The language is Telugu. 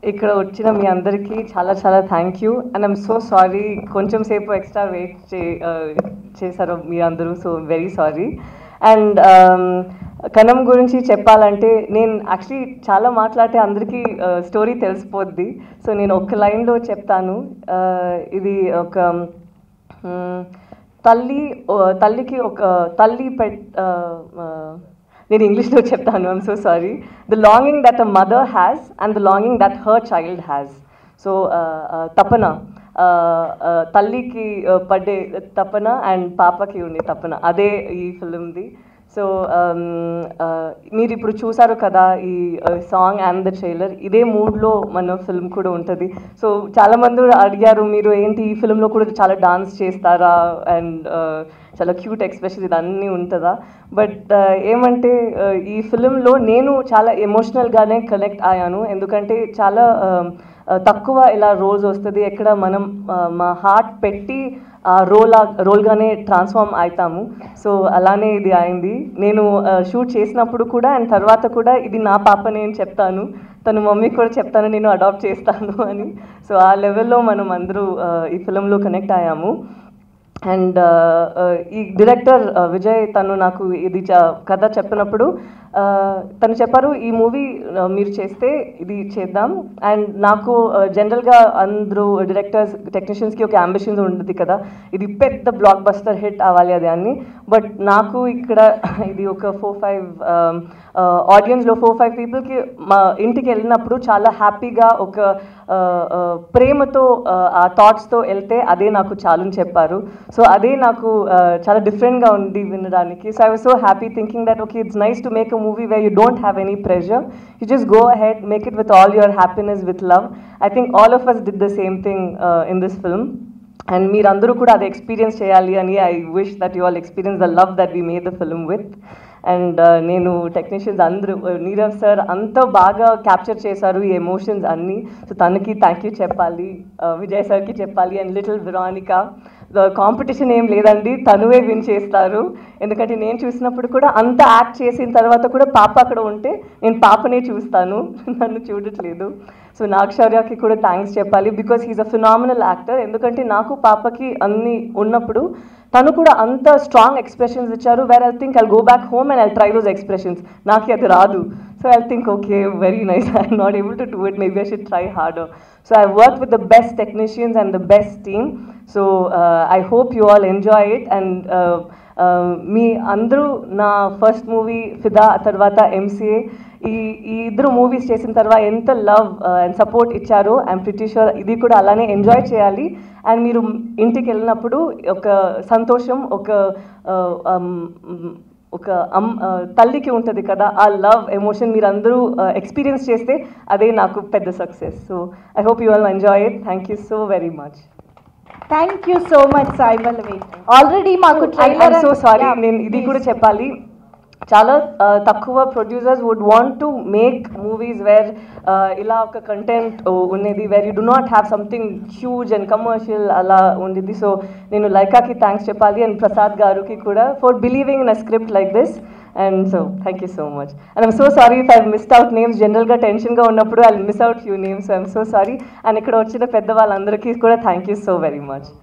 ఇక్కడ వచ్చిన మీ అందరికీ చాలా చాలా thank you and I'm so sorry కొంచెం సేపు ఎక్స్ట్రా వెయిట్ చే ఆ, చేశారు మీ అందరూ సో వెరీ సారీ అండ్ కనం గురించి చెప్పాలంటే నేను యాక్చువల్లీ చాలా మాట్లాడితే అందరికీ స్టోరీ తెలిసిపోద్ది సో నేను ఒక లైన్లో చెప్తాను ఆ, ఇది ఒక మ్, తల్లి ఓ, తల్లికి ఒక తల్లి పెట్ ఆ, ఆ, నేను ఇంగ్లీష్లో చెప్తాను I'm so sorry the longing that a mother has and the longing that her child has so తపన ఆ, ఆ, తల్లికి ఆ, పడ్డే తపన అండ్ పాపకి ఉండే తపన అదే ఈ ఫిలింది సో మీరు ఇప్పుడు చూసారు కదా ఈ సాంగ్ అండ్ ద ట్రైలర్ ఇదే మూడ్లో మన ఫిల్మ్ కూడా ఉంటుంది సో చాలామంది అడిగారు మీరు ఏంటి ఈ ఫిల్మ్లో కూడా చాలా డాన్స్ చేస్తారా అండ్ చాలా క్యూట్ ఎక్స్ప్రెషన్ ఇదన్నీ ఉంటుందా బట్ ఏమంటే uh, ఈ ఫిలింలో నేను చాలా ఎమోషనల్గానే కనెక్ట్ అయ్యాను ఎందుకంటే చాలా uh, uh, తక్కువ ఇలా రోల్స్ వస్తుంది ఎక్కడ మనం uh, మా హార్ట్ పెట్టి ఆ రోల్ రోల్గానే ట్రాన్స్ఫార్మ్ అవుతాము సో అలానే ఇది అయింది నేను షూట్ చేసినప్పుడు కూడా అండ్ తర్వాత కూడా ఇది నా పాప నేను చెప్తాను తను మమ్మీకి కూడా చెప్తాను నేను అడాప్ట్ చేస్తాను అని సో ఆ లెవెల్లో మనం అందరూ uh, ఈ ఫిలింలో కనెక్ట్ అయ్యాము అండ్ ఈ డైరెక్టర్ విజయ్ తను నాకు ఇది చ- కథ చెప్పినప్పుడు uh, తను చెప్పారు ఈ మూవీ మీరు చేస్తే ఇది చేద్దాం అండ్ నాకు జనరల్గా అందరూ డైరెక్టర్స్ టెక్నీషియన్స్కి ఒక అంబిషన్స్ ఉంటుంది కదా ఇది పెద్ద బ్లాక్ బస్టర్ హిట్ అవ్వాలి అది అని బట్ నాకు ఇక్కడ ఇది ఒక ఫోర్ ఫైవ్ ఆడియన్స్లో ఫోర్ ఫైవ్ పీపుల్కి మా ఇంటికి వెళ్ళినప్పుడు చాలా హ్యాపీగా ఒక uh, uh, ప్రేమతో uh, ఆ థాట్స్తో వెళ్తే అదే నాకు చాలని చెప్పారు సో అదే నాకు uh, చాలా డిఫరెంట్గా ఉంది వినడానికి so I was so happy thinking that okay it's nice to make a movie way you don't have any pressure you just go ahead make it with all your happiness with love I think all of us did the same thing in this film and మీరందరూ కూడా అది ఎక్స్పీరియన్స్ చేయాలి అని I wish that you all experience the love that we made the film with and నేను టెక్నీషియన్స్ అందరూ నీరవ్ సార్ అంత బాగా క్యాప్చర్ చేశారు ఈ ఎమోషన్స్ అన్నీ సో తనకి థ్యాంక్ యూ చెప్పాలి uh, విజయ్ సార్కి చెప్పాలి అండ్ లిటిల్ విరానికా కాంపిటీషన్ ఏం లేదండి తనువే విన్ చేస్తారు ఎందుకంటే నేను చూసినప్పుడు కూడా అంత యాక్ట్ చేసిన తర్వాత కూడా పాప అక్కడ ఉంటే నేను పాపనే చూస్తాను నన్ను చూడట్లేదు సో నాగశౌర్యకి కూడా థ్యాంక్స్ చెప్పాలి because he's a phenomenal actor ఎందుకంటే నాకు పాపకి అన్ని ఉన్నప్పుడు తను కూడా అంత స్ట్రాంగ్ ఎక్స్ప్రెషన్స్ ఇచ్చారు where I think I go back home and I try those expressions నాకు అది రాదు so I think okay very nice I'm not able to do it maybe I should try harder so I work with the best technicians and the best team so I hope you all enjoy it and మీ అందరూ నా ఫస్ట్ మూవీ ఫిదా తర్వాత ఎంసీఏ ఈ ఈ ఇద్దరు మూవీస్ చేసిన తర్వాత ఎంత లవ్ అండ్ సపోర్ట్ ఇచ్చారో ఐఎమ్ ప్రిటీ షూర్ ఇది కూడా అలానే ఎంజాయ్ చేయాలి అండ్ మీరు ఇంటికి వెళ్ళినప్పుడు ఒక సంతోషం ఒక uh, um, ఒక అమ్ ఆ, తల్లికి ఉంటుంది కదా ఆ లవ్ ఎమోషన్ మీరు అందరూ ఎక్స్పీరియన్స్ చేస్తే అదే నాకు పెద్ద success so I hope you all enjoy it thank you so very much thank you so much Sai Pallavi already మాకు ట్రైలర్ సో సారీ నేను ఇది కూడా చెప్పాలి చాలా ఆ, తక్కువ producers would want to make movies where ఇలా ఒక కంటెంట్ ఉన్నది where you do not have something huge and commercial అలా ఉండేది సో నేను లైకాకి థ్యాంక్స్ చెప్పాలి అండ్ ప్రసాద్ గారికి కూడా for believing in a script like this and so thank you so much and I'm so sorry if I missed out names జనరల్గా టెన్షన్గా ఉన్నప్పుడు I miss out few names I'm so sorry and ఇక్కడ వచ్చిన పెద్ద వాళ్ళందరికీ కూడా thank you so very much